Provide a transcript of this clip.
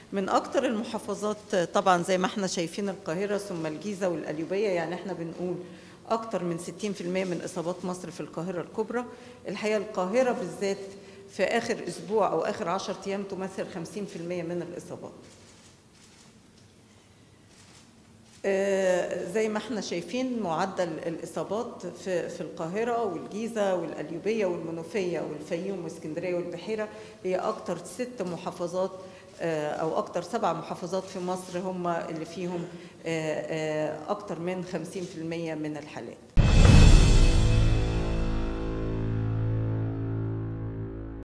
من اكتر المحافظات طبعا زي ما احنا شايفين القاهره ثم الجيزه والقليوبيه يعني احنا بنقول اكتر من 60% من اصابات مصر في القاهره الكبرى الحقيقه القاهره بالذات في اخر اسبوع او اخر 10 ايام تمثل 50% من الاصابات آه، زي ما احنا شايفين معدل الاصابات في في القاهره والجيزه والقليوبيه والمنوفيه والفيوم واسكندريه والبحيره هي اكتر ست محافظات آه، او اكتر سبع محافظات في مصر هم اللي فيهم آه، آه، اكتر من 50% من الحالات